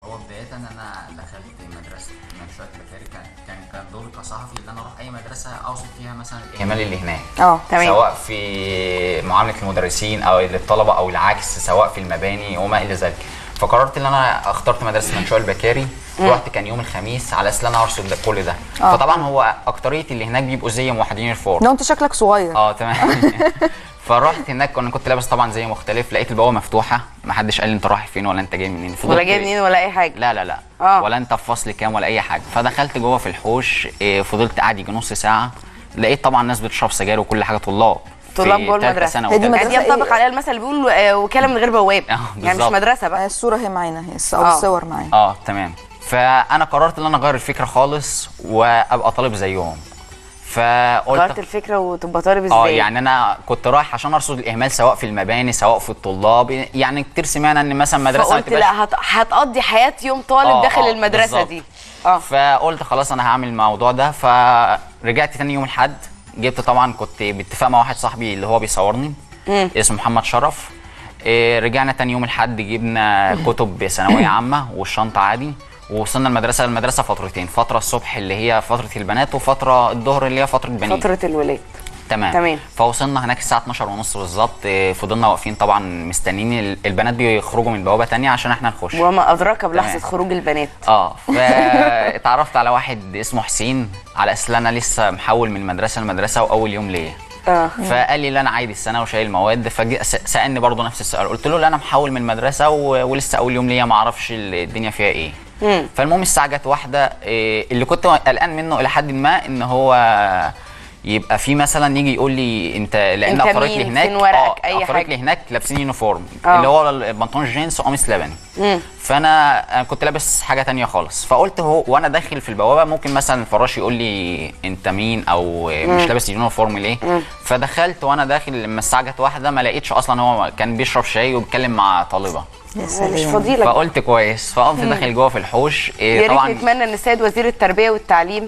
هو بداية أنا دخلت مدرسة منشأة بكاري كان كان كان دوري كصحفي إن أنا أروح أي مدرسة أوصف فيها مثلا الإهمال اللي هناك اه تمام. سواء في معاملة المدرسين أو للطلبة أو العكس سواء في المباني وما إلى ذلك فقررت إن أنا اخترت مدرسة منشأة البكاري رحت كان يوم الخميس على أساس إن أنا أرصد ده كل ده آه. فطبعا هو أكترية اللي هناك بيبقوا زي موحدين الفور لو انت شكلك صغير اه تمام فرحت هناك انا كنت لابس طبعا زي مختلف لقيت البوابه مفتوحه ما حدش قال لي انت رايح فين ولا انت جاي منين ولا فضلت- جاي منين ولا اي حاجه لا لا لا آه. ولا انت في فصل كام ولا اي حاجه فدخلت جوه في الحوش إيه، فضلت قاعد يجي نص ساعه لقيت طبعا ناس بتشرب سجاير وكل حاجه طلاب طلاب في جوه تالتة المدرسة. سنة هي دي وتالتة يعني دي مدرسة ينطبق إيه؟ عليها المثل اللي بيقول آه، وكاله من غير بواب آه، يعني مش بالظبط. مدرسه بقى آه، الصوره هي معانا هي الص- او آه. الصور معانا اه تمام فانا قررت ان انا اغير الفكره خالص وابقى طالب زيهم فقلت غيرت الفكره وتبقى طالب اه ازاي يعني انا كنت رايح عشان ارصد الاهمال سواء في المباني سواء في الطلاب يعني كتير سمعنا ان مثلا مدرسه ما فقلت تبقاش لا هت... هتقضي حياه يوم طالب آه، داخل آه، المدرسه بالظبط. دي اه فقلت خلاص انا هعمل الموضوع ده فرجعت تاني يوم الحد جبت طبعا كنت باتفاق مع واحد صاحبي اللي هو بيصورني اسمه محمد شرف إيه، رجعنا تاني يوم الحد جبنا كتب ثانويه عامه والشنطه عادي ووصلنا المدرسه المدرسه فترتين فتره الصبح اللي هي فتره البنات وفتره الظهر اللي هي فتره بنين فتره الولاد تمام تمام. فوصلنا هناك الساعه 12 ونص بالظبط إيه، فضلنا واقفين طبعا مستنيين ال- البنات بيخرجوا من بوابه تانية عشان احنا نخش وما ادراك بلحظه تمام. خروج البنات اه فاتعرفت على واحد اسمه حسين على اساس ان انا لسه محول من مدرسه لمدرسه واول يوم ليا اه فقال لي لا انا عادي السنه وشايل مواد فسالني برضه نفس السؤال قلت له لا انا محول من مدرسه و... ولسه اول يوم ليا ما اعرفش الدنيا فيها ايه مم. فالمهم الساعه جت واحده إيه اللي كنت قلقان منه الى حد ما ان هو يبقى في مثلا يجي يقول لي انت لان أنت اقريت لي مين؟ هناك فين ورقك؟ اه أي اقريت حاجة. لي هناك لابسين يونيفورم آه. اللي هو البنطلون جينز وقميص لبني مم. فانا أنا كنت لابس حاجه تانية خالص فقلت هو وانا داخل في البوابه ممكن مثلا الفراش يقول لي انت مين او مش لابس اليونيفورم ليه فدخلت وانا داخل لما الساعه جت واحده ما لقيتش اصلا هو كان بيشرب شاي وبيتكلم مع طالبه يا مش سلام فضيلك فقلت كويس فقمت داخل جوه في الحوش إيه يا ريت طبعا نتمنى ان السيد وزير التربيه والتعليم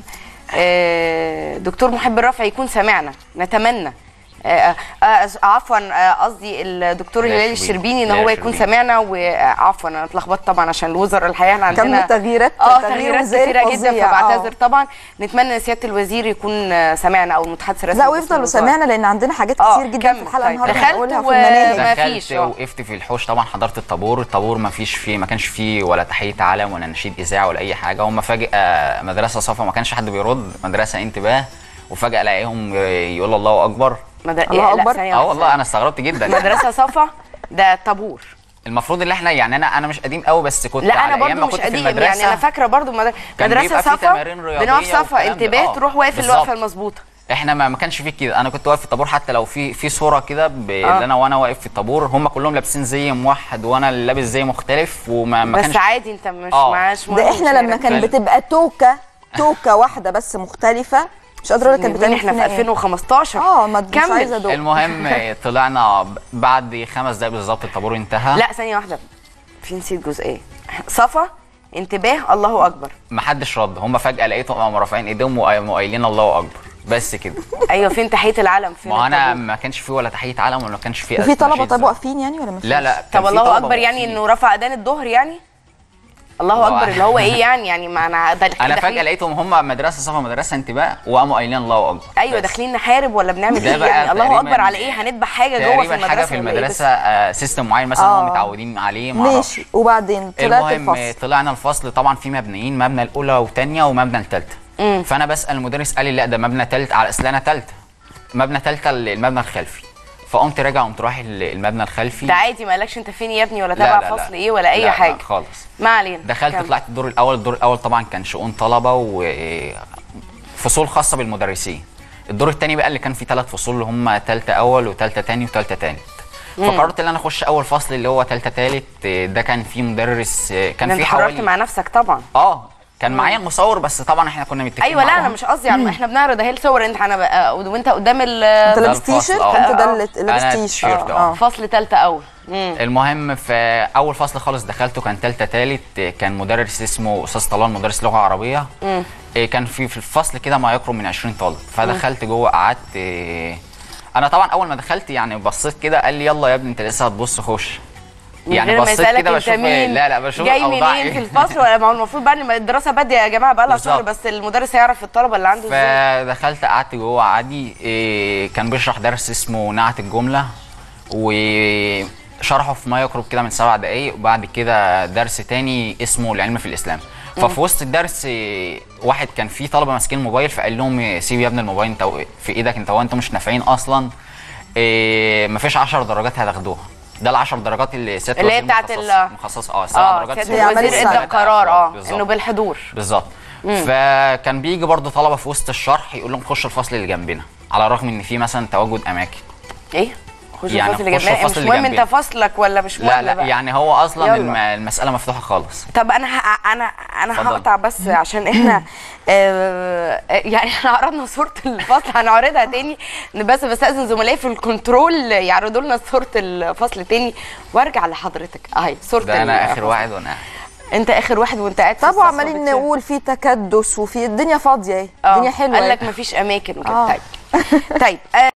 آه، دكتور محب الرفع يكون سمعنا نتمنى آه، آه، عفوا آه، قصدي الدكتور لا هلال شربيني. الشربيني ان لا هو يكون شربيني. سمعنا وعفوا انا اتلخبطت طبعا عشان الوزراء الحقيقه احنا عندنا كم تغييرات اه تغيير تغييرات وزاري كتيره جدا فظيع، فبعتذر آه. طبعا نتمنى ان سياده الوزير يكون آه، سمعنا او المتحدث الرسمي لا باسم ويفضل الوزارة. سامعنا لان عندنا حاجات آه، كتير جدا في كمل. الحلقه طيب. النهارده دخلت هنقولها في و- المناهج ما دخلت فيش، آه. وقفت في الحوش طبعا حضرت الطابور الطابور ما فيش فيه ما كانش فيه ولا تحيه علم ولا نشيد اذاعه ولا اي حاجه هم فجاه مدرسه صفا ما كانش حد بيرد مدرسه انتباه وفجاه الاقيهم يقول الله اكبر مدر... الله لا، أكبر. ثانية اه واحدة. والله انا استغربت جدا مدرسه صفا ده طابور المفروض ان احنا يعني انا انا مش قديم قوي بس كنت لا على انا أيام ما برضو مش كنت في قديم المدرسة يعني انا فاكره برضو مد- كان مدرسه بيبقى في صفا تمارين رياضية بنقف صفا والكلام ده. انتباه آه، تروح واقف بالظبط. الوقفه المظبوطه احنا ما, ما كانش فيه كده انا كنت واقف في الطابور حتى لو في في صوره كده ب- آه. اللي انا وانا واقف في الطابور هم كلهم لابسين زي موحد وانا اللي لابس زي مختلف وما ما بس كانش عادي انت مش آه. معاش ده احنا لما كان بتبقى توكه توكه واحده بس مختلفه مش قادره اقول لك كانت بتعمل احنا في فينا إيه. 2015 اه ما مش كمل. عايزه ادوق المهم طلعنا ب- بعد خمس دقايق بالظبط الطابور انتهى لا ثانيه واحده في نسيت جزئيه صفا انتباه الله اكبر محدش رد هم فجاه لقيتهم قاموا رافعين ايديهم وقاموا قايلين الله اكبر بس كده ايوه فين تحيه العلم فين ما انا الطابور؟ ما كانش فيه ولا تحيه علم ولا كانش فيه وفي طلبه نشيد طب زي- واقفين يعني ولا ما لا لا كان طب في الله طلبة اكبر يعني واقفين. انه رفع اذان الظهر يعني الله الله اكبر أعلم. اللي هو ايه يعني يعني ما انا ده انا داخلين- فجاه لقيتهم هم مدرسه صفا مدرسه انتباه وقاموا قايلين الله اكبر ايوه بس. داخلين نحارب ولا بنعمل ده ايه بقى يعني الله تقريباً- اكبر على ايه هنذبح حاجه جوه في تقريبا المدرسه حاجه في ولا إيه؟ المدرسه آه سيستم معين مثلا آه. هم متعودين عليه ما اعرفش ماشي وبعدين طلعت المهم الفصل طلعنا الفصل طبعا في مبنيين مبنى الاولى والثانيه ومبنى الثالثه فانا بسال المدرس قال لي لا ده مبنى ثالث على اصل انا ثالثه مبنى ثالثه المبنى الخلفي فقمت راجع قمت رايح ال- المبنى الخلفي ده عادي ما قالكش انت فين يا ابني ولا لا، تبع لا، لا. فصل ايه ولا اي لا، لا، حاجه خالص ما علينا دخلت كمل. طلعت الدور الاول الدور الاول طبعا كان شؤون طلبه وفصول خاصه بالمدرسين الدور الثاني بقى اللي كان فيه ثلاث فصول اللي هم ثالثه اول وثالثه ثاني وثالثه ثالث فقررت ان انا اخش اول فصل اللي هو ثالثه ثالث ده كان فيه مدرس ده كان انت فيه حررت حوالي مع نفسك طبعا اه كان معايا المصور بس طبعا احنا كنا متفقين ايوه لا مع انا بعض. مش قصدي يعني احنا بنعرض اهي الصور انت انا بقى وانت قدام ال انت ده لابس الفصل، تي شيرت آه. انت ده آه. اللي لابس أنا تي تيشيرت، شيرت آه. اه فصل ثالثه اول مم. المهم في اول فصل خالص دخلته كان ثالثه ثالث كان مدرس اسمه استاذ طلال مدرس لغه عربيه إيه كان في في الفصل كده ما يقرب من 20 طالب فدخلت جوه قعدت إيه انا طبعا اول ما دخلت يعني بصيت كده قال لي يلا يا ابني انت لسه هتبص خش من يعني غير ما بصيت يسألك كده انت بشوف مين لا لا بشوف جاي الأوضاع منين إيه. في الفصل ولا ما هو المفروض بقى إن الدراسه باديه يا جماعه بقى لها شهر بالظبط. بس المدرس هيعرف الطلبه اللي عنده ازاي فدخلت قعدت جوه عادي إيه، كان بيشرح درس اسمه نعت الجمله وشرحه في ما يقرب كده من سبع دقايق وبعد كده درس تاني اسمه العلم في الاسلام ففي وسط الدرس إيه، واحد كان فيه طلبه ماسكين الموبايل فقال لهم إيه، سيب يا ابني الموبايل انت في ايدك انت وانتم مش نافعين اصلا إيه، مفيش 10 درجات هتاخدوها ده ال 10 درجات اللي سياده اللي هي الوزير بتاعت مخصص ال- مخصص اه سبع اه درجات سياده عمل الوزير السنة. ادى قرار اه بالظبط. انه بالحضور بالظبط فكان بيجي برضه طلبه في وسط الشرح يقول لهم خشوا الفصل اللي جنبنا على الرغم ان في مثلا تواجد اماكن ايه خش يعني الفصل اللي خش جنبنا الفصل مش اللي مهم انت جنبنا. فصلك ولا مش مهم لا لا بقى. يعني هو اصلا يلا. الم... المساله مفتوحه خالص طب انا ه... انا انا اتفضل. هقطع بس عشان احنا آه يعني احنا عرضنا صوره الفصل هنعرضها تاني بس بستاذن زملائي في الكنترول يعرضوا لنا صوره الفصل تاني وارجع لحضرتك اهي صوره ده انا اخر الفصل. واحد وانا قاعد. انت اخر واحد وانت قاعد في طب الصف وعمالين وبتشوف. نقول في تكدس وفي الدنيا فاضيه اهي آه، الدنيا حلوه قال أهي. لك مفيش اماكن وكده آه. طيب طيب آه